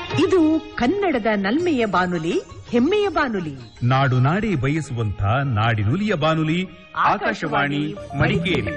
ಇದು ಕನ್ನಡದ ನಲ್ಮೆಯ ಬಾನುಲಿ ಹೆಮ್ಮೆಯ ಬಾನುಲಿ ನಾಡು ನಾಡಿ ಬಯಸುವಂತ ನಾಡಿನುಲಿಯ ಬಾನುಲಿ ಆಕಾಶವಾಣಿ ಮಡಿಕೇರಿ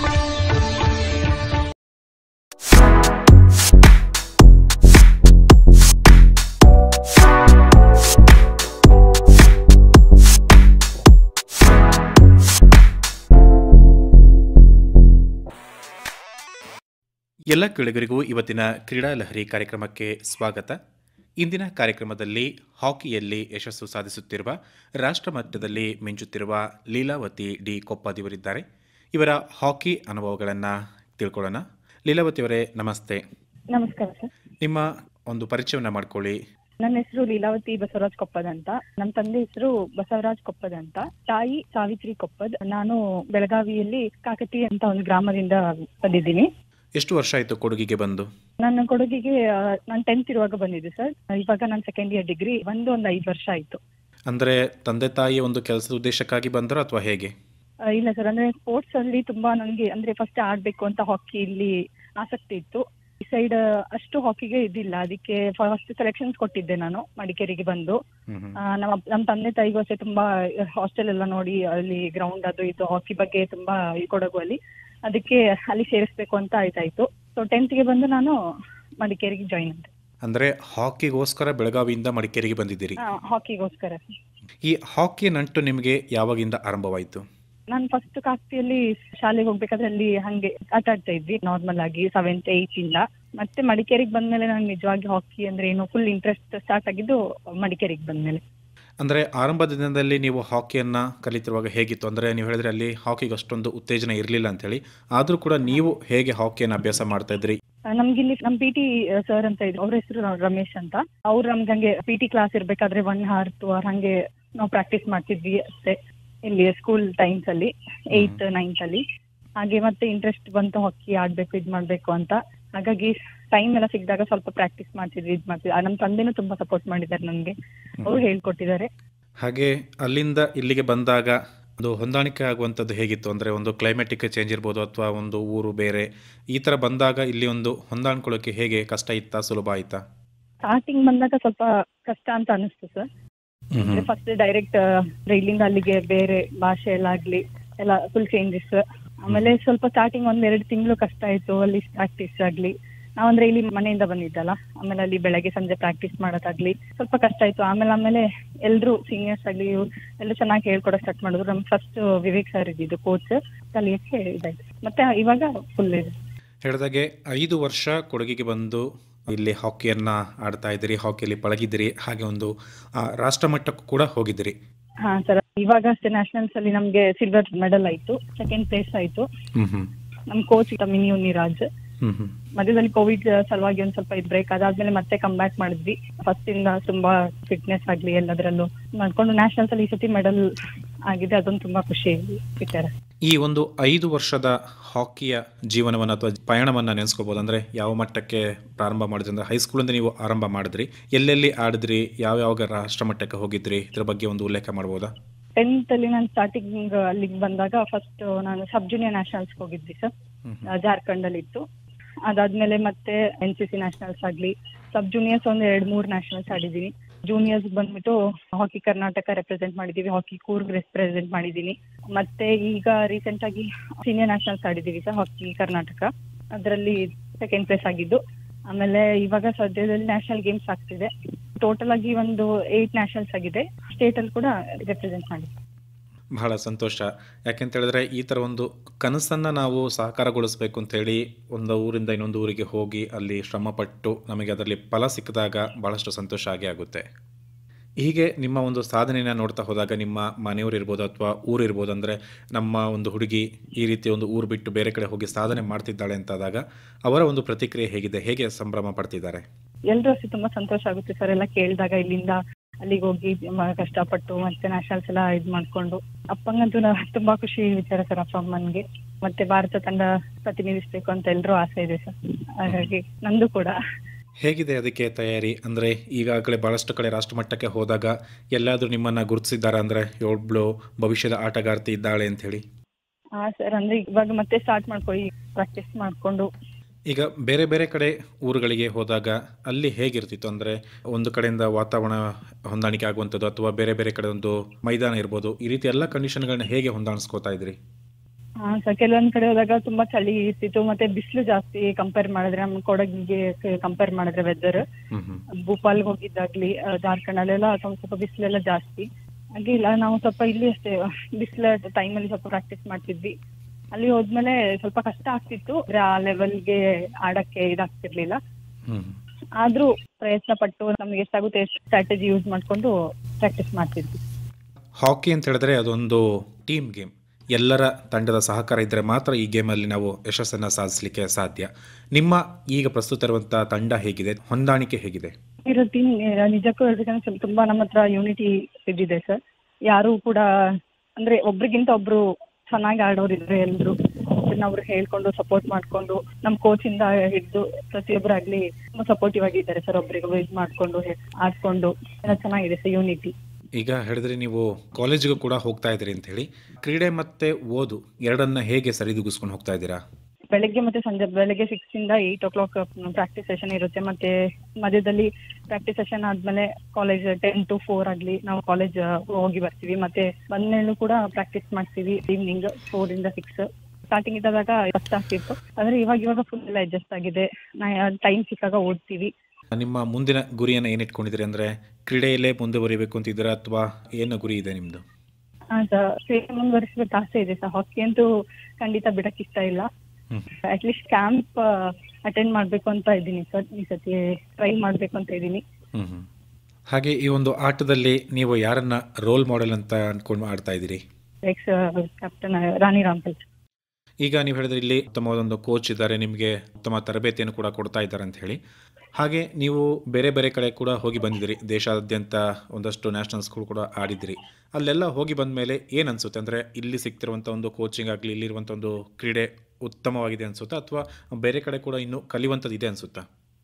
ಎಲ್ಲ ಕೆಳಗರಿಗೂ ಇವತ್ತಿನ ಕ್ರೀಡಾ ಲಹರಿ ಕಾರ್ಯಕ್ರಮಕ್ಕೆ ಸ್ವಾಗತ ಇಂದಿನ ಕಾರ್ಯಕ್ರಮದಲ್ಲಿ ಹಾಕಿಯಲ್ಲಿ ಯಶಸ್ಸು ಸಾಧಿಸುತ್ತಿರುವ ರಾಷ್ಟ್ರ ಮಟ್ಟದಲ್ಲಿ ಮಿಂಚುತ್ತಿರುವ ಲೀಲಾವತಿ ಡಿ ಕೊಪ್ಪದಿವರಿದ್ದಾರೆ ಇವರ ಹಾಕಿ ಅನುಭವಗಳನ್ನು ತಿಳ್ಕೊಳ್ಳೋಣ ಲೀಲಾವತಿಯವರೇ ನಮಸ್ತೆ ನಮಸ್ಕಾರ ಸರ್ ನಿಮ್ಮ ಒಂದು ಪರಿಚಯವನ್ನು ಮಾಡ್ಕೊಳ್ಳಿ ನನ್ನ ಹೆಸರು ಲೀಲಾವತಿ ಬಸವರಾಜ್ ಕೊಪ್ಪದ್ ಅಂತ ನಮ್ಮ ತಂದೆ ಹೆಸರು ಬಸವರಾಜ್ ಕೊಪ್ಪದ್ ಅಂತ ತಾಯಿ ಸಾವಿತ್ರಿ ಕೊಪ್ಪದ್ ನಾನು ಬೆಳಗಾವಿಯಲ್ಲಿ ಕಾಕತಿ ಅಂತ ಒಂದು ಗ್ರಾಮದಿಂದ ಬಂದಿದ್ದೀನಿ ಎಷ್ಟು ವರ್ಷ ಆಯಿತು ಕೊಡಗಿಗೆ ಬಂದು ನನ್ನ ಕೊಡಗಿಗೆ ನಾನು ಟೆಂತ್ ಇರುವಾಗ ಬಂದಿದ್ದೆ ಸರ್ ಇವಾಗ ನಾನು ಸೆಕೆಂಡ್ ಇಯರ್ ಡಿಗ್ರಿ ಒಂದು ಒಂದು ಐದು ವರ್ಷ ಆಯ್ತು ಅಂದರೆ ತಂದೆ ತಾಯಿಯ ಒಂದು ಕೆಲಸದ ಉದ್ದೇಶಕ್ಕಾಗಿ ಬಂದರೋ ಅಥವಾ ಹೇಗೆ ಆ, ಇಲ್ಲ ಸರ್ ಅಂದ್ರೆ ಸ್ಪೋರ್ಟ್ಸ್ ಅಲ್ಲಿ ತುಂಬಾ ನನಗೆ ಅಂದ್ರೆ ಫಸ್ಟ್ ಆಡ್ಬೇಕು ಅಂತ ಹಾಕಿ ಇಲ್ಲಿ ಆಸಕ್ತಿ ಇತ್ತು ಈ ಸೈಡ್ ಅಷ್ಟು ಹಾಕಿಗೆ ಇದಿಲ್ಲ ಅದಕ್ಕೆ ಫಸ್ಟ್ ಸೆಲೆಕ್ಷನ್ಸ್ ಕೊಟ್ಟಿದ್ದೆ ನಾನು ಮಡಿಕೇರಿಗೆ ಬಂದು ಹ್ಮ್ ಹ್ಮ್. ಆ, ನಮ್ಮ ನಮ್ಮ ತಂದೆ ತಾಯಿಗೂ ಅಷ್ಟೇ ತುಂಬಾ ಹಾಸ್ಟೆಲ್ ಎಲ್ಲ ನೋಡಿ ಅಲ್ಲಿ ಗ್ರೌಂಡ್ ಅದು ಇದು ಹಾಕಿ ಬಗ್ಗೆ ತುಂಬಾ ಈ ಕೊಡಗು ಅಲ್ಲಿ ಅದಕ್ಕೆ ಅಲ್ಲಿ ಸೇರಿಸ್ಬೇಕು ಅಂತ ಆಯ್ತಾಯ್ತು ಸೊ ಟೆಂತ್ಗೆ ಬಂದು ನಾನು ಮಡಿಕೇರಿಗೆ ಜಾಯಿನ್ ಆದೆ ಅಂದರೆ ಹಾಕಿಗೋಸ್ಕರ ಬೆಳಗಾವಿಯಿಂದ ಮಡಿಕೇರಿಗೆ ಬಂದಿದ್ದೀರಿ ಆ, ಹಾಕಿಗೋಸ್ಕರ ಈ ಹಾಕಿ ನಂಟು ನಿಮಗೆ ಯಾವಾಗಿಂದ ಆರಂಭವಾಯಿತು ನಾನು ಫಸ್ಟ್ ಕಾಕ್ತಿಯಲ್ಲಿ ಶಾಲೆಗೆ ಹೋಗ್ಬೇಕಾದ್ರೆ ಅಲ್ಲಿ ಹಂಗೆ ಆಟ ಆಡ್ತಾ ಇದ್ವಿ ನಾರ್ಮಲ್ ಆಗಿ ಸೆವೆಂತ್ ಏಯ್ತ್ ಇಂದ ಮತ್ತೆ ಮಡಿಕೇರಿಗೆ ಬಂದ್ಮೇಲೆ ನಂಗೆ ನಿಜವಾಗಿ ಹಾಕಿ ಅಂದ್ರೆ ಏನು ಫುಲ್ ಇಂಟ್ರೆಸ್ಟ್ ಸ್ಟಾರ್ಟ್ ಆಗಿದ್ದು ಮಡಿಕೇರಿಗೆ ಬಂದ್ಮೇಲೆ ಅಂದರೆ ಆರಂಭದ ದಿನದಲ್ಲಿ ನೀವು ಹಾಕಿಯನ್ನು ಕಲಿತಿರುವಾಗ ಹೇಗಿತ್ತು ಅಂದರೆ ನೀವು ಹೇಳಿದ್ರೆ ಅಲ್ಲಿ ಹಾಕಿಗೆ ಅಷ್ಟೊಂದು ಉತ್ತೇಜನ ಇರಲಿಲ್ಲ ಅಂತೇಳಿ ಆದರೂ ಕೂಡ ನೀವು ಹೇಗೆ ಹಾಕಿಯನ್ನು ಅಭ್ಯಾಸ ಮಾಡ್ತಾ ಇದ್ರಿ ಆ, ನಮ್ಗಿಲ್ಲಿ ನಮ್ ಪಿ ಟಿ ಸರ್ ಅಂತ ಇದ್ರು ಅವ್ರ ಹೆಸರು ರಮೇಶ್ ಅಂತ ಅವ್ರು ನಮ್ಗೆ ಹಂಗೆ ಪಿ ಟಿ ಕ್ಲಾಸ್ ಇರ್ಬೇಕಾದ್ರೆ ಒನ್ ಅವರ್ ಟು ಅವರ್ ಹಂಗೆ ನಾವು ಪ್ರಾಕ್ಟೀಸ್ ಮಾಡ್ತಿದ್ವಿ ಅಷ್ಟೇ ಇಲ್ಲಿ ಸ್ಕೂಲ್ ಟೈಮ್ಸ್ ಅಲ್ಲಿ ಏಯ್ತ್ ನೈನ್ತ್ ಅಲ್ಲಿ ಹಾಗೆ ಮತ್ತೆ ಇಂಟ್ರೆಸ್ಟ್ ಬಂತು ಹಾಕಿ ಆಡ್ಬೇಕು ಇದ್ ಮಾಡ್ಬೇಕು ಅಂತ ಹಾಗಾಗಿ ಟೈಮ್ ಎಲ್ಲ ಸಿಕ್ಕಿದಾಗ ಸ್ವಲ್ಪ ಪ್ರಾಕ್ಟೀಸ್ ಮಾಡ್ತಿದ್ವಿ ಇದ್ ಮಾಡ್ತಿದ್ವಿ ಆ, ನಮ್ ತಂದೆನೂ ತುಂಬಾ ಸಪೋರ್ಟ್ ಮಾಡಿದ್ದಾರೆ ನನ್ಗೆ ಅವ್ರು ಹೇಳ್ಕೊಟ್ಟಿದ್ದಾರೆ ಹಾಗೆ ಅಲ್ಲಿಂದ ಇಲ್ಲಿಗೆ ಬಂದಾಗ ಒಂದು ಹೊಂದಾಣಿಕೆ ಆಗುವಂಥದ್ದು ಹೇಗಿತ್ತು ಅಂದರೆ ಒಂದು ಕ್ಲೈಮೆಟಿಕ್ ಚೇಂಜ್ ಇರ್ಬೋದು ಅಥವಾ ಒಂದು ಊರು ಬೇರೆ ಈ ಥರ ಬಂದಾಗ ಇಲ್ಲಿ ಒಂದು ಹೊಂದಾಣಿಕೊಳ್ಳೋಕ್ಕೆ ಹೇಗೆ ಕಷ್ಟ ಇತ್ತಾ ಸುಲಭ ಆಯಿತಾ ಸ್ಟಾರ್ಟಿಂಗ್ ಬಂದಾಗ ಸ್ವಲ್ಪ ಕಷ್ಟ ಅಂತ ಅನಿಸ್ತು ಸರ್ ಅಂದ್ರೆ ಫಸ್ಟ್ ಡೈರೆಕ್ಟ್ ಇಲ್ಲಿಂದ ಅಲ್ಲಿಗೆ ಬೇರೆ ಭಾಷೆ ಎಲ್ಲ ಆಗ್ಲಿ ಎಲ್ಲ ಫುಲ್ ಚೇಂಜಸ್ ಆಮೇಲೆ ಸ್ವಲ್ಪ ಸ್ಟಾರ್ಟಿಂಗ್ ಒಂದ್ ಎರಡು ತಿಂಗಳು ಕಷ್ಟ ಆಯ್ತು ಅಲ್ಲಿ ಪ್ರಾಕ್ಟೀಸ್ ಆಗ್ಲಿ ನಾವಂದ್ರೆ ಇಲ್ಲಿ ಮನೆಯಿಂದ ಬಂದಿದ್ದಲ್ಲ ಆಮೇಲೆ ಅಲ್ಲಿ ಬೆಳಗ್ಗೆ ಸಂಜೆ ಪ್ರಾಕ್ಟೀಸ್ ಮಾಡೋದಾಗ್ಲಿ ಸ್ವಲ್ಪ ಕಷ್ಟ ಆಯ್ತು ಆಮೇಲೆ ಆಮೇಲೆ ಎಲ್ರು ಸೀನಿಯರ್ಸ್ ಆಗ್ಲಿ ಎಲ್ಲ ಚೆನ್ನಾಗಿ ಹೇಳ್ಕೊಡಕ್ ಸ್ಟಾರ್ಟ್ ಮಾಡಿದ್ರು ನಮ್ ಫಸ್ಟ್ ವಿವೇಕ್ ಸರ್ ಇದ್ದಿದ್ದು ಕೋಚ್ ಕಲಿಯಕ್ಕೆ ಇದಾಯ್ತು ಮತ್ತೆ ಇವಾಗ ಫುಲ್ ಇದೆ ಹೇಳಿದಾಗೆ ಐದು ವರ್ಷ ಕೊಡಗಿಗೆ ಬಂದು ಇಲ್ಲಿ ಹಾಕಿಯನ್ನು ಆಡ್ತಾ ಇದ್ದೀರಿ ಹಾಕಿಯಲ್ಲಿ ಪಳಗಿದ್ದೀರಿ ಹಾಗೆ ಒಂದು ಆ, ರಾಷ್ಟ್ರ ಮಟ್ಟಕ್ಕೂ ಕೂಡ ಹೋಗಿದ್ದೀರಿ ಹಾ ಸರ್ ಇವಾಗ ಅಷ್ಟೇ ನ್ಯಾಷನಲ್ಸ್ ಅಲ್ಲಿ ನಮ್ಗೆ ಸಿಲ್ವರ್ ಮೆಡಲ್ ಆಯ್ತು ಸೆಕೆಂಡ್ ಪ್ಲೇಸ್ ಆಯ್ತು ಹ್ಞೂ ಹ್ಞೂ ನಮ್ ಕೋಚ್ ಮಿನಿ ನಿರಾಜ್ ಹ್ಞೂ ಹ್ಞೂ ಮಧ್ಯದಲ್ಲಿ ಕೋವಿಡ್ ಸಲುವಾಗಿ ಒಂದ್ ಸ್ವಲ್ಪ ಇದ್ ಬ್ರೇಕ್ ಅದಾದ್ಮೇಲೆ ಮತ್ತೆ ಕಮ್ ಬ್ಯಾಕ್ ಮಾಡಿದ್ವಿ ಫಸ್ಟ್ ಇಂದ ತುಂಬಾ ಫಿಟ್ನೆಸ್ ಆಗ್ಲಿ ಎಲ್ಲದರಲ್ಲೂ ಮಾಡ್ಕೊಂಡು ನ್ಯಾಷನಲ್ಸ್ ಅಲ್ಲಿ ಈ ಸತಿ ಮೆಡಲ್ ಆಗಿದೆ ಅದೊಂದು ತುಂಬಾ ಖುಷಿ ವಿಚಾರ ಈ ಒಂದು ಐದು ವರ್ಷದ ಹಾಕಿಯ ಜೀವನವನ್ನು ಅಥವಾ ಪಯಣವನ್ನು ನೆನೆಸ್ಕೋಬೋದು ಅಂದರೆ ಯಾವ ಮಟ್ಟಕ್ಕೆ ಪ್ರಾರಂಭ ಮಾಡಿದ್ರಿ ಅಂದರೆ ಹೈಸ್ಕೂಲಿಂದ ನೀವು ಆರಂಭ ಮಾಡಿದ್ರಿ ಎಲ್ಲೆಲ್ಲಿ ಆಡಿದ್ರಿ ಯಾವ ಯಾವ ರಾಷ್ಟ್ರ ಮಟ್ಟಕ್ಕೆ ಹೋಗಿದ್ರಿ ಇದ್ರ ಬಗ್ಗೆ ಒಂದು ಉಲ್ಲೇಖ ಮಾಡ್ಬೋದಾ ಟೆಂತ್ ಅಲ್ಲಿ ನಾನು ಸ್ಟಾರ್ಟಿಂಗ್ ಅಲ್ಲಿಗೆ ಬಂದಾಗ ಫಸ್ಟ್ ನಾನು ಸಬ್ ಜೂನಿಯರ್ ನ್ಯಾಷನಲ್ಸ್ ಹೋಗಿದ್ವಿ ಸರ್ ಜಾರ್ಖಂಡ್ ಅಲ್ಲಿ ಇತ್ತು ಅದಾದ್ಮೇಲೆ ಮತ್ತೆ ಎನ್ ಸಿ ಸಿ ನ್ಯಾಷನಲ್ಸ್ ಆಗ್ಲಿ ಸಬ್ ಜೂನಿಯರ್ಸ್ ಒಂದ್ ಎರಡ್ ಮೂರ್ ನ್ಯಾಷನಲ್ಸ್ ಆಡಿದೀನಿ ಜೂನಿಯರ್ಸ್ ಬಂದ್ಬಿಟ್ಟು ಹಾಕಿ ಕರ್ನಾಟಕ ರೆಪ್ರೆಸೆಂಟ್ ಮಾಡಿದೀವಿ ಹಾಕಿ ಕೂರ್ಗ್ ರೆಪ್ರೆಸೆಂಟ್ ಮಾಡಿದೀನಿ ಮತ್ತೆ ಈಗ ರೀಸೆಂಟ್ ಆಗಿ ಸೀನಿಯರ್ ನ್ಯಾಷನಲ್ಸ್ ಆಡಿದೀವಿ ಸರ್ ಹಾಕಿ ಕರ್ನಾಟಕ ಅದರಲ್ಲಿ ಸೆಕೆಂಡ್ ಪ್ಲೇಸ್ ಆಗಿದ್ದು ಆಮೇಲೆ ಇವಾಗ ಸದ್ಯದಲ್ಲಿ ನ್ಯಾಷನಲ್ ಗೇಮ್ಸ್ ಆಗ್ತಿದೆ ಟೋಟಲ್ ಆಗಿ ಒಂದು ಏಟ್ ನ್ಯಾಷನಲ್ಸ್ ಆಗಿದೆ ಸ್ಟೇಟ್ ಅಲ್ಲಿ ಕೂಡ ರೆಪ್ರೆಸೆಂಟ್ ಮಾಡಿದ್ವಿ ಬಹಳ ಸಂತೋಷ ಯಾಕೆಂತ ಹೇಳಿದ್ರೆ ಈ ಥರ ಒಂದು ಕನಸನ್ನು ನಾವು ಸಾಕಾರಗೊಳಿಸ್ಬೇಕು ಅಂತೇಳಿ ಒಂದು ಊರಿಂದ ಇನ್ನೊಂದು ಊರಿಗೆ ಹೋಗಿ ಅಲ್ಲಿ ಶ್ರಮಪಟ್ಟು ನಮಗೆ ಅದರಲ್ಲಿ ಫಲ ಸಿಕ್ಕಿದಾಗ ಭಾಳಷ್ಟು ಸಂತೋಷ ಆಗೇ ಆಗುತ್ತೆ ಹೀಗೆ ನಿಮ್ಮ ಒಂದು ಸಾಧನೆಯನ್ನು ನೋಡ್ತಾ ಹೋದಾಗ ನಿಮ್ಮ ಮನೆಯವರು ಇರ್ಬೋದು ಅಥವಾ ಊರು ಇರ್ಬೋದು ಅಂದರೆ ನಮ್ಮ ಒಂದು ಹುಡುಗಿ ಈ ರೀತಿ ಒಂದು ಊರು ಬಿಟ್ಟು ಬೇರೆ ಕಡೆ ಹೋಗಿ ಸಾಧನೆ ಮಾಡ್ತಿದ್ದಾಳೆ ಅಂತಾದಾಗ ಅವರ ಒಂದು ಪ್ರತಿಕ್ರಿಯೆ ಹೇಗಿದೆ ಹೇಗೆ ಸಂಭ್ರಮ ಪಡ್ತಿದ್ದಾರೆ ಎಲ್ರೂ ಅಷ್ಟೇ ತುಂಬಾ ಸಂತೋಷ ಆಗುತ್ತೆ ಸರ್ ಎಲ್ಲ ಕೇಳಿದಾಗ ಇಲ್ಲಿಂದ ಅಲ್ಲಿಗೆ ಹೋಗಿ ಮ- ಕಷ್ಟಪಟ್ಟು ಮತ್ತೆ ನ್ಯಾಷನಲ್ಸ್ ಎಲ್ಲ ಇದ್ ಮಾಡ್ಕೊಂಡು ಅಪ್ಪಂಗಂತೂ ನಾ- ತುಂಬಾ ಖುಷಿ ವಿಚಾರ ಸರ್ ಅಪ್ಪ ಅಮ್ಮನ್ಗೆ ಮತ್ತೆ ಭಾರತ ತಂಡ ಪ್ರತಿನಿಧಿಸ್ಬೇಕು ಅಂತ ಎಲ್ರೂ ಆಸೆ ಇದೆ ಸರ್ ಹಾಗಾಗಿ ನಂದು ಕೂಡ ಹೇಗಿದೆ ಅದಕ್ಕೆ ತಯಾರಿ ಅಂದರೆ ಈಗಾಗಲೇ ಭಾಳಷ್ಟು ಕಡೆ ರಾಷ್ಟ್ರಮಟ್ಟಕ್ಕೆ ಹೋದಾಗ ಎಲ್ಲಾದರೂ ನಿಮ್ಮನ್ನು ಗುರುತಿಸಿದ್ದಾರೆ ಅಂದರೆ ಒಬ್ಳು ಭವಿಷ್ಯದ ಆಟಗಾರ್ತಿ ಇದ್ದಾಳೆ ಅಂಥೇಳಿ ಹಾ ಸರ್ ಅಂದ್ರೆ ಇವಾಗ ಮತ್ತೆ ಸ್ಟಾರ್ಟ್ ಮಾಡ್ಕೊಳ್ಳಿ ಪ್ರಾಕ್ಟೀಸ್ ಮಾಡ್ಕೊಂಡು ಈಗ ಬೇರೆ ಬೇರೆ ಕಡೆ ಊರುಗಳಿಗೆ ಹೋದಾಗ ಅಲ್ಲಿ ಹೇಗಿರ್ತಿತ್ತು ಅಂದರೆ ಒಂದು ಕಡೆಯಿಂದ ವಾತಾವರಣ ಹೊಂದಾಣಿಕೆ ಆಗುವಂಥದ್ದು ಅಥವಾ ಬೇರೆ ಬೇರೆ ಕಡೆ ಒಂದು ಮೈದಾನ ಇರ್ಬೋದು ಈ ರೀತಿ ಎಲ್ಲ ಕಂಡೀಷನ್ಗಳನ್ನ ಹೇಗೆ ಹೊಂದಾಣಿಸ್ಕೋತಾ ಇದ್ರಿ ಹಾ ಸರ್ ಕೆಲವೊಂದ್ ಕಡೆ ಹೋದಾಗ ತುಂಬಾ ಚಳಿ ಇರ್ತಿತ್ತು ಮತ್ತೆ ಬಿಸಿಲು ಜಾಸ್ತಿ ಕಂಪೇರ್ ಮಾಡಿದ್ರೆ ನಮ್ಮ ಕೊಡಗಿಗೆ ಕಂಪೇರ್ ಮಾಡಿದ್ರೆ ವೆದರ್ ಹ್ಮ್ ಹ್ಮ್ ಭೂಪಾಲ್ಗೆ ಹೋಗಿದ್ದಾಗ್ಲಿ ಆ, ಜಾರ್ಖಂಡ್ ಅಲ್ಲೆಲ್ಲ ಸ್ವಲ್ಪ ಸ್ವಲ್ಪ ಬಿಸಿಲೆಲ್ಲ ಜಾಸ್ತಿ ಹಾಗೆ ಇಲ್ಲ ನಾವು ಸ್ವಲ್ಪ ಇಲ್ಲಿ ಅಷ್ಟೇ ಬಿಸಿಲ ಟೈಮಲ್ಲಿ ಸ್ವಲ್ಪ ಪ್ರಾಕ್ಟೀಸ್ ಮಾಡ್ತಿದ್ವಿ ಅಲ್ಲಿ ಹೋದ್ಮೇಲೆ ಸ್ವಲ್ಪ ಕಷ್ಟ ಆಗ್ತಿತ್ತು ಆದ್ರೆ ಆ ಲೆವೆಲ್ಗೆ ಆಡಕ್ಕೆ ಇದಾಗ್ತಿರ್ಲಿಲ್ಲ ಹ್ಮ್ ಆದ್ರೂ ಪ್ರಯತ್ನ ಪಟ್ಟು ನಮ್ಗೆ ಎಷ್ಟಾಗುತ್ತೆ ಎಷ್ಟು ಸ್ಟ್ರಾಟಜಿ ಯೂಸ್ ಮಾಡ್ಕೊಂಡು ಪ್ರಾಕ್ಟೀಸ್ ಮಾಡ್ತಿದ್ವಿ ಹಾಕಿ ಅಂತ ಹೇಳಿದ್ರೆ ಅದೊಂದು ಟೀಮ್ ಗೇಮ್ ಎಲ್ಲರ ತಂಡದ ಸಹಕಾರ ಇದ್ದರೆ ಮಾತ್ರ ಈ ಗೇಮಲ್ಲಿ ನಾವು ಯಶಸ್ಸನ್ನು ಸಾಧಿಸಲಿಕ್ಕೆ ಸಾಧ್ಯ ನಿಮ್ಮ ಈಗ ಪ್ರಸ್ತುತ ಇರುವಂಥ ತಂಡ ಹೇಗಿದೆ ಹೊಂದಾಣಿಕೆ ಹೇಗಿದೆ ಇರೋ ಟೀಮ್ ನಿಜಕ್ಕೂ ಹೇಳ್ಬೇಕಂದ್ರೆ ಸ್ವಲ್ಪ ತುಂಬಾ ನಮ್ಮ ಹತ್ರ ಯೂನಿಟಿ ಇದ್ದಿದೆ ಸರ್ ಯಾರು ಕೂಡ ಅಂದ್ರೆ ಒಬ್ರಿಗಿಂತ ಒಬ್ರು ಚೆನ್ನಾಗಿ ಆಡೋರು ಇದ್ರೆ ಎಲ್ರು ಅವ್ರು ಹೇಳ್ಕೊಂಡು ಸಪೋರ್ಟ್ ಮಾಡ್ಕೊಂಡು ನಮ್ ಕೋಚ್ ಇಂದ ಹಿಡಿದು ಪ್ರತಿಯೊಬ್ಬರಾಗ್ಲಿ ತುಂಬಾ ಸಪೋರ್ಟಿವ್ ಆಗಿದ್ದಾರೆ ಸರ್ ಒಬ್ರಿಗೊಬ್ರು ಇದು ಮಾಡ್ಕೊಂಡು ಹೇ- ಆಡ್ಕೊಂಡು ಎಲ್ಲ ಚೆನ್ನಾಗಿದೆ ಸರ್ ಯೂನಿಟಿ ಈಗ ಹೇಳಿದ್ರೆ ನೀವು ಕಾಲೇಜಿಗೂ ಕೂಡ ಹೋಗ್ತಾ ಇದ್ದೀರಿ ಅಂತ ಹೇಳಿ ಕ್ರೀಡೆ ಮತ್ತೆ ಓದು ಎರಡನ್ನ ಹೇಗೆ ಸರಿದೂಗಿಸ್ಕೊಂಡು ಹೋಗ್ತಾ ಇದ್ದೀರಾ ಬೆಳಗ್ಗೆ ಮತ್ತೆ ಸಂಜೆ ಬೆಳಗ್ಗೆ ಸಿಕ್ಸ್ ಇಂದ eight o'clock practice session ಇರುತ್ತೆ ಮತ್ತೆ ಮಧ್ಯದಲ್ಲಿ ಪ್ರಾಕ್ಟೀಸ್ ಸೆಷನ್ ಆದ್ಮೇಲೆ ಕಾಲೇಜ್ ಟೆನ್ ಟು ಫೋರ್ ಆಗ್ಲಿ ನಾವು ಕಾಲೇಜ್ ಹೋಗಿ ಬರ್ತೀವಿ ಮತ್ತೆ ಬಂದ್ಮೇಲೂ ಕೂಡ ಪ್ರಾಕ್ಟೀಸ್ ಮಾಡ್ತೀವಿ ಈವ್ನಿಂಗ್ ಫೋರ್ ಇಂದ ಸಿಕ್ಸ್ ಸ್ಟಾರ್ಟಿಂಗ್ ಇದ್ದಾಗ ಕಷ್ಟ ಆಗ್ತಿತ್ತು ಆದ್ರೆ ಇವಾಗ ಇವಾಗ ಫುಲ್ ಎಲ್ಲ ಅಡ್ಜಸ್ಟ್ ಆಗಿದೆ ಟೈಮ್ ಸಿಕ್ಕಾಗ ಓದ್ತೀವಿ ನಿಮ್ಮ ಮುಂದಿನ ಗುರಿಯನ್ನು ಏನು ಇಟ್ಕೊಂಡಿದ್ದೀರಿ ಅಂದರೆ ಕ್ರೀಡೆಯಲ್ಲೇ ಮುಂದುವರಿಬೇಕು ಅಂತಿದ್ದೀರಾ ಅಥವಾ ಏನು ಗುರಿ ಇದೆ ನಿಮ್ಮದು ಹಾ ಸರ್ ಸೇಮ್ ಮುಂದುವರಿಸಬೇಕು ಆಸೆ ಇದೆ ಸರ್ ಹಾಕಿ ಅಂತೂ ಖಂಡಿತ ಬಿಡಕ್ ಇಷ್ಟ ಇಲ್ಲ ಹ್ಮ್. ಅಟ್ಲೀಸ್ಟ್ ಕ್ಯಾಂಪ್ ಅಟೆಂಡ್ ಮಾಡ್ಬೇಕು ಅಂತ ಇದ್ದೀನಿ ಸರ್ ಈ ಸತಿ ಟ್ರೈ ಮಾಡ್ಬೇಕು ಅಂತ ಇದ್ದೀನಿ ಹ್ಮ್ ಹ್ಮ್. ಹಾಗೆ ಈ ಒಂದು ಆಟದಲ್ಲಿ ನೀವು ಯಾರನ್ನ ರೋಲ್ ಮಾಡೆಲ್ ಅಂತ ಅನ್ಕೊಂಡು ಆಡ್ತಾ ಇದ್ದೀರಿ ಎಕ್ಸ್ ಕ್ಯಾಪ್ಟನ್ ರಾಣಿ ರಾಮ್ಪಲ್ ಈಗ ನೀವು ಹೇಳಿದ್ರೆ ಇಲ್ಲಿ ಉತ್ತಮವಾದೊಂದು ಕೋಚ್ ಇದ್ದಾರೆ ನಿಮಗೆ ಉತ್ತಮ ತರಬೇತಿಯನ್ನು ಕೂಡ ಕೊಡ್ತಾ ಇದ್ದಾರೆ ಅಂತ ಹೇಳಿ ಹಾಗೆ ನೀವು ಬೇರೆ ಬೇರೆ ಕಡೆ ಕೂಡ ಹೋಗಿ ಬಂದಿದ್ದೀರಿ ದೇಶಾದ್ಯಂತ ಒಂದಷ್ಟು ನ್ಯಾಷನಲ್ಸ್ಗಳು ಕೂಡ ಆಡಿದ್ದೀರಿ ಅಲ್ಲೆಲ್ಲ ಹೋಗಿ ಬಂದ ಮೇಲೆ ಏನು ಅನಿಸುತ್ತೆ ಅಂದರೆ ಇಲ್ಲಿ ಸಿಗ್ತಿರುವಂಥ ಒಂದು ಕೋಚಿಂಗ್ ಆಗಲಿ ಇಲ್ಲಿರುವಂಥ ಒಂದು ಕ್ರೀಡೆ ಉತ್ತಮವಾಗಿದೆ ಅನಿಸುತ್ತಾ ಅಥವಾ ಬೇರೆ ಕಡೆ ಕೂಡ ಇನ್ನೂ ಕಲಿಯುವಂಥದ್ದು ಇದೆ ಅನಿಸುತ್ತಾ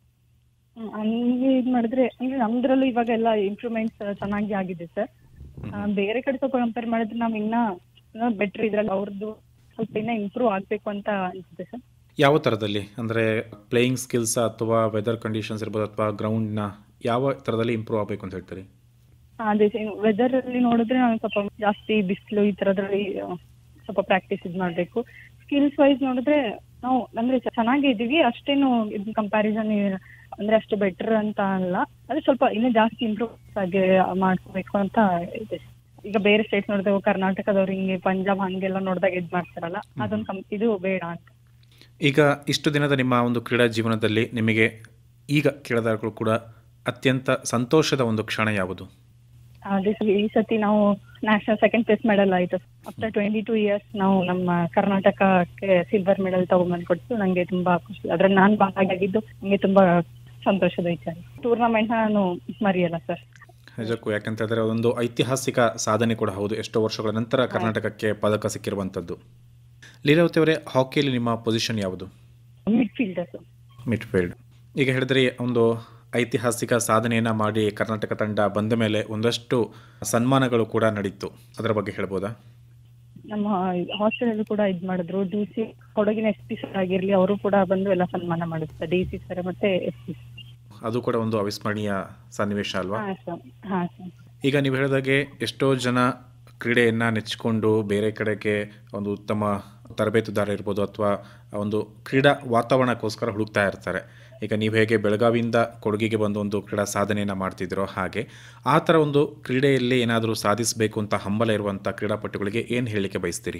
ಹಂಗೆ ಇದು ಮಾಡಿದ್ರೆ ಅಂದ್ರೆ ನಮ್ದ್ರಲ್ಲೂ ಇವಾಗ ಎಲ್ಲ ಇಂಪ್ರೂವ್ಮೆಂಟ್ಸ್ ಚೆನ್ನಾಗಿ ಆಗಿದೆ ಸರ್ ಬೇರೆ ಕಡೆ ಸ್ವಲ್ಪ ಕಂಪೇರ್ ಮಾಡಿದ್ರೆ ನಾವ್ ಇನ್ನ ಬೆಟರ್ ಇದ್ರಲ್ಲಿ ಅವ್ರದ್ದು ಸ್ವಲ್ಪ ಇನ್ನ ಇಂಪ್ರೂವ್ ಆಗ್ಬೇಕು ಅಂತ ಅನ್ಸುತ್ತೆ ಸರ್ ಯಾವ ಥರದಲ್ಲಿ ಅಂದರೆ ಪ್ಲೇಯಿಂಗ್ ಸ್ಕಿಲ್ಸ್ ಅಥವಾ ವೆದರ್ ಕಂಡೀಷನ್ಸ್ ಇರ್ಬೋದು ಅಥವಾ ಗ್ರೌಂಡ್ನ ಯಾವ ಥರದಲ್ಲಿ ಇಂಪ್ರೂವ್ ಆಗಬೇಕು ಅಂತ ಹೇಳ್ತೀರಿ ಅದೇ ವೆದರ್ ಅಲ್ಲಿ ನೋಡಿದ್ರೆ ನಾವು ಸ್ವಲ್ಪ ಜಾಸ್ತಿ ಬಿಸಿಲು ಈ ತರದ್ರಲ್ಲಿ ಆ, ಸ್ವಲ್ಪ ಪ್ರಾಕ್ಟೀಸ್ ಇದು ಮಾಡ್ಬೇಕು ಸ್ಕಿಲ್ಸ್ ವೈಸ್ ನೋಡಿದ್ರೆ ನಾವು ಅಂದ್ರೆ ಚೆನ್ನಾಗೇ ಇದೀವಿ ಅಷ್ಟೇನು ಇದ್ ಕಂಪ್ಯಾರಿಸನ್ ಅಂದ್ರೆ ಅಷ್ಟು ಬೆಟರ್ ಅಂತ ಅಲ್ಲ ಅದೇ ಸ್ವಲ್ಪ ಇನ್ನೂ ಜಾಸ್ತಿ ಇಂಪ್ರೂವ್ ಆಗಿ ಮಾಡ್ಕೋಬೇಕು ಅಂತ ಇದೆ ಈಗ ಬೇರೆ ಸ್ಟೇಟ್ ನೋಡಿದ್ರೆ ಕರ್ನಾಟಕದವ್ರು ಹಿಂಗೆ ಪಂಜಾಬ್ ಹಂಗೆಲ್ಲ ನೋಡಿದಾಗ ಇದ್ ಮಾಡ್ತಾರಲ್ಲ ಅದೊಂದು ಕಂ ಇದು ಬೇಡ ಅಂತ ಈಗ ಇಷ್ಟು ದಿನದ ನಿಮ್ಮ ಒಂದು ಕ್ರೀಡಾ ಜೀವನದಲ್ಲಿ ನಿಮಗೆ ಈಗ ಕೇಳಿದಾಗಲೂ ಕೂಡ ಅತ್ಯಂತ ಸಂತೋಷದ ಒಂದು ಕ್ಷಣ ಯಾವುದು ಅದೇ ಸರ್ ಈ ಸತಿ ನಾವು ನ್ಯಾಷನಲ್ ಸೆಕೆಂಡ್ ಪ್ಲೇಸ್ ಮೆಡಲ್ ಆಯ್ತು ಆಫ್ಟರ್ ಟ್ವೆಂಟಿ ಟೂ ಇಯರ್ಸ್ ನಾವು ನಮ್ಮ ಕರ್ನಾಟಕಕ್ಕೆ ಸಿಲ್ವರ್ ಮೆಡಲ್ ತಗೊಂಡ್ಬಂದು ಕೊಟ್ಟು ನಂಗೆ ತುಂಬಾ ಖುಷಿ ಅದ್ರಲ್ಲಿ ನಾನು ಭಾಗಿಯಾಗಿದ್ದು ನಂಗೆ ತುಂಬಾ ಸಂತೋಷದ ವಿಚಾರ ಟೂರ್ನಮೆಂಟ್ ನಾನು ಮರೆಯಲ್ಲ ಸರ್ ನಿಜಕ್ಕೂ ಯಾಕಂತ ಹೇಳಿದ್ರೆ ಒಂದು ಐತಿಹಾಸಿಕ ಸಾಧನೆ ಕೂಡ ಹೌದು ಎಷ್ಟೋ ವರ್ಷಗಳ ನಂತರ ಕರ್ನಾಟಕಕ್ಕೆ ಪದಕ ಸಿಕ್ಕಿರುವಂಥದ್ದು ಲೀಲಾವತಿ ಅವರೇ ಹಾಕಿಯಲ್ಲಿ ನಿಮ್ಮ ಪೊಸಿಷನ್ ಯಾವುದು ಮಿಡ್ ಫೀಲ್ಡರ್ಸ್ ಮಿಡ್ಫೀಲ್ಡ್ ಈಗ ಹೇಳಿದ್ರೆ ಒಂದು ಐತಿಹಾಸಿಕ ಸಾಧನೆಯನ್ನು ಮಾಡಿ ಕರ್ನಾಟಕ ತಂಡ ಬಂದ ಮೇಲೆ ಒಂದಷ್ಟು ಸನ್ಮಾನಗಳು ಕೂಡ ನಡೀತು ಅದರ ಬಗ್ಗೆ ಹೇಳ್ಬೋದಾ ನಮ್ಮ ಹಾಸ್ಟೆಲ್ ಅಲ್ಲಿ ಕೂಡ ಇದ್ ಮಾಡಿದ್ರು ಡಿ ಸಿ ಕೊಡಗಿನ ಎಸ್ ಪಿ ಸರ್ ಆಗಿರ್ಲಿ ಅವರು ಕೂಡ ಬಂದು ಎಲ್ಲ ಸನ್ಮಾನ ಮಾಡಿದ್ರು ಡಿ ಸಿ ಸರ್ ಮತ್ತೆ ಎಸ್ ಪಿ ಅದು ಕೂಡ ಒಂದು ಅವಿಸ್ಮರಣೀಯ ಸನ್ನಿವೇಶ ಅಲ್ವಾ ಹಾ ಸರ್ ಹಾ ಸರ್ ಈಗ ನೀವು ಹೇಳಿದಾಗೆ ಎಷ್ಟೋ ಜನ ಕ್ರೀಡೆಯನ್ನು ನೆಚ್ಚಿಕೊಂಡು ಬೇರೆ ಕಡೆಗೆ ಒಂದು ಉತ್ತಮ ತರಬೇತುದಾರ ಇರ್ಬೋದು ಅಥವಾ ಒಂದು ಕ್ರೀಡಾ ವಾತಾವರಣಕ್ಕೋಸ್ಕರ ಹುಡುಕ್ತಾ ಇರ್ತಾರೆ ಈಗ ನೀವು ಹೇಗೆ ಬೆಳಗಾವಿಯಿಂದ ಕೊಡಗಿಗೆ ಬಂದು ಒಂದು ಕ್ರೀಡಾ ಸಾಧನೆಯನ್ನು ಮಾಡ್ತಿದ್ದೀರೋ ಹಾಗೆ ಆ ಥರ ಒಂದು ಕ್ರೀಡೆಯಲ್ಲಿ ಏನಾದರೂ ಸಾಧಿಸಬೇಕು ಅಂತ ಹಂಬಲ ಇರುವಂಥ ಕ್ರೀಡಾಪಟುಗಳಿಗೆ ಏನು ಹೇಳಲಿಕ್ಕೆ ಬಯಸ್ತೀರಿ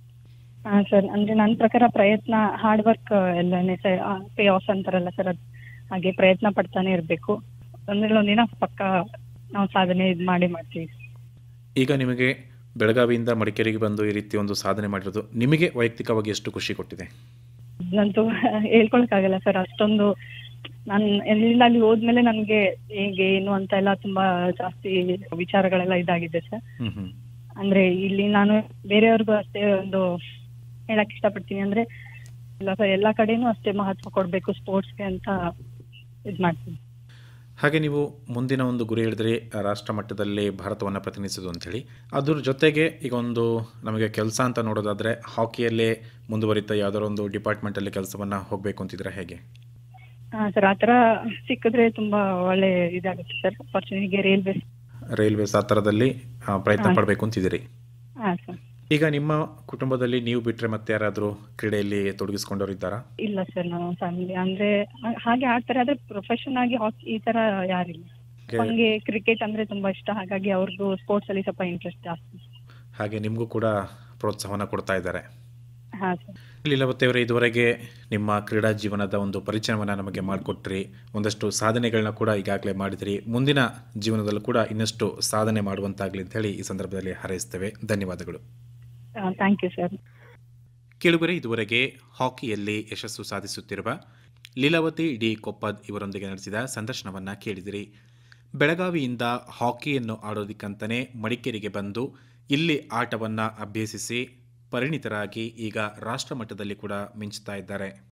ಹಾ ಸರ್ ಅಂದ್ರೆ ನನ್ನ ಪ್ರಕಾರ ಪ್ರಯತ್ನ ಹಾರ್ಡ್ ವರ್ಕ್ ಎಲ್ಲನೇ ಪೇ ಆಫ್ ಅಂತಾರಲ್ಲ ಸರ್ ಅದ್ ಹಾಗೆ ಪ್ರಯತ್ನ ಪಡ್ತಾನೆ ಇರ್ಬೇಕು ಒಂದಿಲ್ಲ ಒಂದಿನ ಪಕ್ಕ ನಾವು ಸಾಧನೆ ಇದು ಮಾಡಿ ಮಾಡ್ತೀವಿ ಈಗ ನಿಮಗೆ ಬೆಳಗಾವಿಯಿಂದ ಮಡಿಕೇರಿಗೆ ಬಂದು ಈ ರೀತಿ ಒಂದು ಸಾಧನೆ ಮಾಡಿರೋದು ನಿಮಗೆ ವೈಯಕ್ತಿಕವಾಗಿ ಎಷ್ಟು ಖುಷಿ ಕೊಟ್ಟಿದೆ ಇದಂತೂ ಹೇಳ್ಕೊಳಕ್ಕಾಗಲ್ಲ ಸರ್ ಅಷ್ಟೊಂದು ನಾನು ಎಲ್ಲಿಂದ ಅಲ್ಲಿ ಹೋದ್ಮೇಲೆ ನನ್ಗೆ ಹೇಗೆ ಏನು ಅಂತ ಎಲ್ಲ ತುಂಬಾ ಜಾಸ್ತಿ ವಿಚಾರಗಳೆಲ್ಲ ಇದಾಗಿದೆ ಸರ್ ಹ್ಞೂ ಹ್ಞೂ ಅಂದ್ರೆ ಇಲ್ಲಿ ನಾನು ಬೇರೆಯವ್ರಿಗೂ ಅಷ್ಟೇ ಒಂದು ಹೇಳಕ್ ಇಷ್ಟಪಡ್ತೀನಿ ಅಂದ್ರೆ ಎಲ್ಲ ಎಲ್ಲಾ ಕಡೆನೂ ಅಷ್ಟೇ ಮಹತ್ವ ಕೊಡ್ಬೇಕು ಸ್ಪೋರ್ಟ್ಸ್ಗೆ ಅಂತ ಇದ್ ಮಾಡ್ತೀನಿ ಹಾಗೆ ನೀವು ಮುಂದಿನ ಒಂದು ಗುರಿ ಹೇಳಿದ್ರೆ ರಾಷ್ಟ್ರ ಮಟ್ಟದಲ್ಲಿ ಭಾರತವನ್ನು ಪ್ರತಿನಿಧಿಸೋದು ಅಂಥೇಳಿ ಅದ್ರ ಜೊತೆಗೆ ಈಗ ಒಂದು ನಮಗೆ ಕೆಲಸ ಅಂತ ನೋಡೋದಾದರೆ ಹಾಕಿಯಲ್ಲೇ ಮುಂದುವರಿತಾ ಯಾವ್ದಾದ್ರು ಒಂದು ಡಿಪಾರ್ಟ್ಮೆಂಟಲ್ಲಿ ಕೆಲಸವನ್ನು ಹೋಗಬೇಕು ಅಂತಿದ್ರೆ ಹೇಗೆ ಹಾಂ ಸರ್ ಆ ಥರ ಸಿಕ್ಕಿದ್ರೆ ತುಂಬ ಒಳ್ಳೆ ಇದಾಗುತ್ತೆ ಸರ್ ಅಪರ್ಚುನಿಟಿಗೆ ರೈಲ್ವೆ ರೈಲ್ವೇಸ್ ಆ ಥರದಲ್ಲಿ ಆ, ಪ್ರಯತ್ನ ಹಾಂ. ಪಡಬೇಕು ಅಂತಿದ್ದೀರಿ ಹಾಂ ಸರ್ ಈಗ ನಿಮ್ಮ ಕುಟುಂಬದಲ್ಲಿ ನೀವು ಬಿಟ್ಟರೆ ಮತ್ತೆ ಯಾರಾದರೂ ಕ್ರೀಡೆಯಲ್ಲಿ ತೊಡಗಿಸ್ಕೊಂಡವ್ರು ಇದ್ದಾರಾ ಇಲ್ಲ ಸರ್ ನಾವು ಫ್ಯಾಮಿಲಿ ಅಂದ್ರೆ ಹಾ- ಹಾಗೆ ಆಡ್ತಾರೆ ಆದ್ರೆ ಪ್ರೊಫೆಷನ್ ಆಗಿ ಹಾಕಿ ಈ ತರ ಯಾರಿಲ್ಲ ಹಾಗೆ- ಹಂಗೆ ಕ್ರಿಕೆಟ್ ಅಂದ್ರೆ ತುಂಬಾ ಇಷ್ಟ ಹಾಗಾಗಿ ಅವ್ರಿಗೂ ಸ್ಪೋರ್ಟ್ಸ್ ಅಲ್ಲಿ ಸ್ವಲ್ಪ ಇಂಟ್ರೆಸ್ಟ್ ಜಾಸ್ತಿ ಹಾಗೆ ನಿಮಗೂ ಕೂಡ ಪ್ರೋತ್ಸಾಹನ ಕೊಡ್ತಾ ಇದ್ದಾರೆ ಹಾ ಸರ್ ಲೀಲಾವತಿಯವರೇ ಇದುವರೆಗೆ ನಿಮ್ಮ ಕ್ರೀಡಾ ಜೀವನದ ಒಂದು ಪರಿಚಯವನ್ನು ನಮಗೆ ಮಾಡಿಕೊಟ್ರಿ ಒಂದಷ್ಟು ಸಾಧನೆಗಳನ್ನ ಕೂಡ ಈಗಾಗಲೇ ಮಾಡಿದಿರಿ ಮುಂದಿನ ಜೀವನದಲ್ಲೂ ಕೂಡ ಇನ್ನಷ್ಟು ಸಾಧನೆ ಮಾಡುವಂತಾಗಲಿ ಅಂತ ಹೇಳಿ ಈ ಸಂದರ್ಭದಲ್ಲಿ ಹಾರೈಸ್ತೇವೆ ಧನ್ಯವಾದಗಳು ಥ್ಯಾಂಕ್ ಯು ಸರ್ ಕೇಳುಗರೆ ಇದುವರೆಗೆ ಹಾಕಿಯಲ್ಲಿ ಯಶಸ್ಸು ಸಾಧಿಸುತ್ತಿರುವ ಲೀಲಾವತಿ ಡಿ ಕೊಪ್ಪದ್ ಇವರೊಂದಿಗೆ ನಡೆಸಿದ ಸಂದರ್ಶನವನ್ನು ಕೇಳಿದಿರಿ ಬೆಳಗಾವಿಯಿಂದ ಹಾಕಿಯನ್ನು ಆಡೋದಕ್ಕಂತಲೇ ಮಡಿಕೇರಿಗೆ ಬಂದು ಇಲ್ಲಿ ಆಟವನ್ನು ಅಭ್ಯಸಿಸಿ ಪರಿಣಿತರಾಗಿ ಈಗ ರಾಷ್ಟ್ರ ಮಟ್ಟದಲ್ಲಿ ಕೂಡ ಮಿಂಚುತ್ತಾ ಇದ್ದಾರೆ